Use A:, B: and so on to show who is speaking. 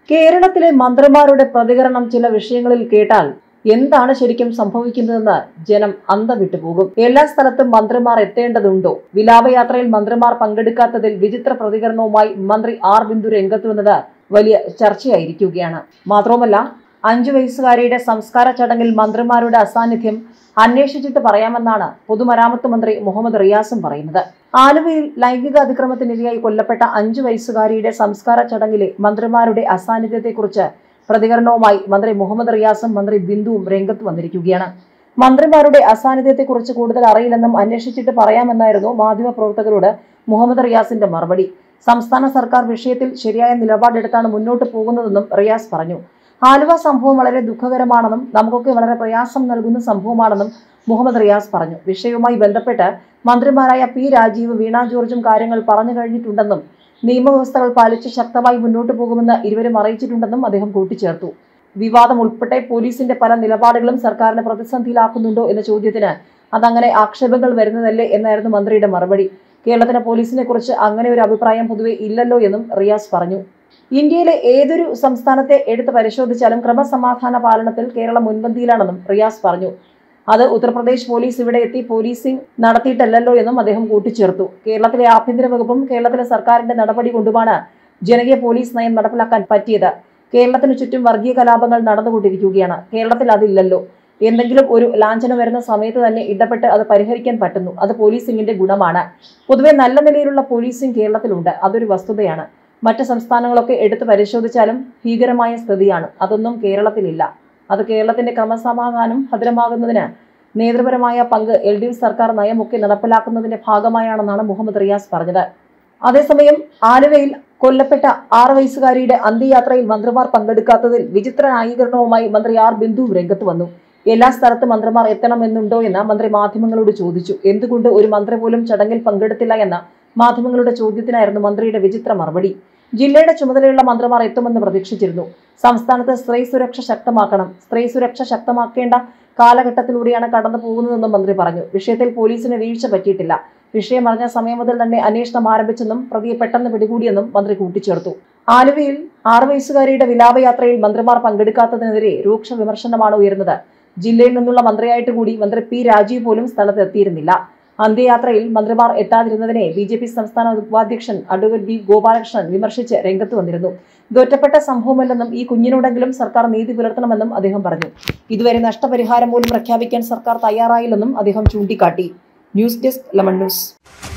A: കേരളത്തിലെ മന്ത്രിമാരുടെ പ്രതികരണം ചില വിഷയങ്ങളിൽ കേട്ടാൽ എന്താണ് ശരിക്കും സംഭവിക്കുന്നതെന്ന് ജനം അന്ത വിട്ടുപോകും എല്ലാ സ്ഥലത്തും മന്ത്രിമാർ എത്തേണ്ടതുണ്ടോ വിലാപയാത്രയിൽ മന്ത്രിമാർ പങ്കെടുക്കാത്തതിൽ വിചിത്ര പ്രതികരണവുമായി മന്ത്രി ആർ ബിന്ദു രംഗത്ത് വന്നത് വലിയ ചർച്ചയായിരിക്കുകയാണ് മാത്രവുമല്ല അഞ്ചു വയസ്സുകാരിയുടെ സംസ്കാര ചടങ്ങിൽ മന്ത്രിമാരുടെ അസാന്നിധ്യം അന്വേഷിച്ചിട്ട് പറയാമെന്നാണ് പൊതുമരാമത്ത് മന്ത്രി മുഹമ്മദ് റിയാസും പറയുന്നത് ആലുവയിൽ ലൈംഗിക അതിക്രമത്തിനിരയായി കൊല്ലപ്പെട്ട അഞ്ചു വയസ്സുകാരിയുടെ സംസ്കാര ചടങ്ങിലെ മന്ത്രിമാരുടെ അസാന്നിധ്യത്തെക്കുറിച്ച് പ്രതികരണവുമായി മന്ത്രി മുഹമ്മദ് റിയാസും മന്ത്രി ബിന്ദുവും രംഗത്ത് വന്നിരിക്കുകയാണ് മന്ത്രിമാരുടെ അസാന്നിധ്യത്തെക്കുറിച്ച് കൂടുതൽ അറിയില്ലെന്നും അന്വേഷിച്ചിട്ട് പറയാമെന്നായിരുന്നു മാധ്യമപ്രവർത്തകരോട് മുഹമ്മദ് റിയാസിന്റെ മറുപടി സംസ്ഥാന സർക്കാർ വിഷയത്തിൽ ശരിയായ നിലപാടെടുത്താണ് മുന്നോട്ട് പോകുന്നതെന്നും റിയാസ് പറഞ്ഞു ആലുവ സംഭവം വളരെ ദുഃഖകരമാണെന്നും നമുക്കൊക്കെ വളരെ പ്രയാസം നൽകുന്ന സംഭവമാണെന്നും മുഹമ്മദ് റിയാസ് പറഞ്ഞു വിഷയവുമായി ബന്ധപ്പെട്ട് മന്ത്രിമാരായ പി രാജീവ് വീണ ജോർജും കാര്യങ്ങൾ പറഞ്ഞു കഴിഞ്ഞിട്ടുണ്ടെന്നും നിയമവ്യവസ്ഥകൾ പാലിച്ച് ശക്തമായി മുന്നോട്ട് പോകുമെന്ന് ഇരുവരും അറിയിച്ചിട്ടുണ്ടെന്നും അദ്ദേഹം കൂട്ടിച്ചേർത്തു വിവാദം ഉൾപ്പെടെ പോലീസിന്റെ പല നിലപാടുകളും സർക്കാരിനെ പ്രതിസന്ധിയിലാക്കുന്നുണ്ടോ എന്ന ചോദ്യത്തിന് അതങ്ങനെ ആക്ഷേപങ്ങൾ വരുന്നതല്ലേ എന്നായിരുന്നു മന്ത്രിയുടെ മറുപടി കേരളത്തിലെ പോലീസിനെ കുറിച്ച് അങ്ങനെ ഒരു അഭിപ്രായം പൊതുവെ ഇല്ലല്ലോ എന്നും റിയാസ് പറഞ്ഞു ഇന്ത്യയിലെ ഏതൊരു സംസ്ഥാനത്തെ എടുത്ത് പരിശോധിച്ചാലും ക്രമസമാധാന പാലനത്തിൽ കേരളം മുൻപന്തിയിലാണെന്നും റിയാസ് പറഞ്ഞു അത് ഉത്തർപ്രദേശ് പോലീസ് ഇവിടെ എത്തി പോലീസിംഗ് നടത്തിയിട്ടല്ലല്ലോ എന്നും അദ്ദേഹം കൂട്ടിച്ചേർത്തു കേരളത്തിലെ ആഭ്യന്തര വകുപ്പും കേരളത്തിലെ സർക്കാരിന്റെ നടപടി കൊണ്ടുമാണ് ജനകീയ പോലീസ് നയം നടപ്പിലാക്കാൻ പറ്റിയത് കേരളത്തിന് ചുറ്റും വർഗീയ കലാപങ്ങൾ നടന്നുകൊണ്ടിരിക്കുകയാണ് കേരളത്തിൽ അതില്ലല്ലോ എന്തെങ്കിലും ഒരു ലാഞ്ചനം വരുന്ന സമയത്ത് തന്നെ ഇടപെട്ട് അത് പരിഹരിക്കാൻ പറ്റുന്നു അത് പോലീസിംഗിന്റെ ഗുണമാണ് പൊതുവെ നല്ല നിലയിലുള്ള പോലീസിംഗ് കേരളത്തിലുണ്ട് അതൊരു വസ്തുതയാണ് മറ്റ് സംസ്ഥാനങ്ങളൊക്കെ എടുത്ത് പരിശോധിച്ചാലും ഭീകരമായ സ്ഥിതിയാണ് അതൊന്നും കേരളത്തിലില്ല അത് കേരളത്തിന്റെ ക്രമസമാധാനം ഭദ്രമാകുന്നതിന് നേതൃപരമായ പങ്ക് എൽ ഡി എഫ് സർക്കാർ നയമൊക്കെ നടപ്പിലാക്കുന്നതിന്റെ ഭാഗമായാണെന്നാണ് മുഹമ്മദ് റിയാസ് പറഞ്ഞത് അതേസമയം ആലുവയിൽ കൊല്ലപ്പെട്ട ആറ് വയസ്സുകാരിയുടെ അന്ത്യയാത്രയിൽ മന്ത്രിമാർ പങ്കെടുക്കാത്തതിൽ വിചിത്ര ന്യായീകരണവുമായി മന്ത്രി ആർ ബിന്ദു രംഗത്ത് വന്നു എല്ലാ സ്ഥലത്തും മന്ത്രിമാർ എത്തണമെന്നുണ്ടോ എന്ന് മന്ത്രി മാധ്യമങ്ങളോട് ചോദിച്ചു എന്തുകൊണ്ട് ഒരു മന്ത്രി പോലും ചടങ്ങിൽ പങ്കെടുത്തില്ല എന്ന മാധ്യമങ്ങളുടെ ചോദ്യത്തിനായിരുന്നു മന്ത്രിയുടെ വിചിത്ര മറുപടി ജില്ലയുടെ ചുമതലയുള്ള മന്ത്രിമാർ എത്തുമെന്ന് പ്രതീക്ഷിച്ചിരുന്നു സംസ്ഥാനത്ത് സ്ത്രീ സുരക്ഷ ശക്തമാക്കണം സ്ത്രീ സുരക്ഷ ശക്തമാക്കേണ്ട കാലഘട്ടത്തിലൂടെയാണ് കടന്നു പോകുന്നതെന്നും മന്ത്രി പറഞ്ഞു വിഷയത്തിൽ പോലീസിന് വീഴ്ച പറ്റിയിട്ടില്ല വിഷയം അറിഞ്ഞ സമയം മുതൽ തന്നെ അന്വേഷണം ആരംഭിച്ചെന്നും പ്രതിയെ പെട്ടെന്ന് പിടികൂടിയെന്നും മന്ത്രി കൂട്ടിച്ചേർത്തു ആലുവയിൽ ആറു വയസ്സുകാരിയുടെ വിലാപയാത്രയിൽ മന്ത്രിമാർ പങ്കെടുക്കാത്തതിനെതിരെ രൂക്ഷ വിമർശനമാണ് ഉയർന്നത് ജില്ലയിൽ നിന്നുള്ള മന്ത്രിയായിട്ട് കൂടി മന്ത്രി പി രാജീവ് പോലും സ്ഥലത്ത് എത്തിയിരുന്നില്ല അന്ത്യയാത്രയിൽ മന്ത്രിമാർ എത്താതിരുന്നതിനെ ബി ജെ പി സംസ്ഥാന ഉപാധ്യക്ഷൻ അഡ്വക്കേറ്റ് ബി ഗോപാലകൃഷ്ണൻ വിമർശിച്ച് രംഗത്ത് വന്നിരുന്നു ഇത് ഒറ്റപ്പെട്ട സംഭവമല്ലെന്നും ഈ കുഞ്ഞിനോടെങ്കിലും സർക്കാർ നീതി പുലർത്തണമെന്നും അദ്ദേഹം പറഞ്ഞു ഇതുവരെ നഷ്ടപരിഹാരം പോലും പ്രഖ്യാപിക്കാൻ സർക്കാർ തയ്യാറായില്ലെന്നും അദ്ദേഹം ചൂണ്ടിക്കാട്ടി ന്യൂസ് ഡെസ്ക് ലെമൺ ന്യൂസ്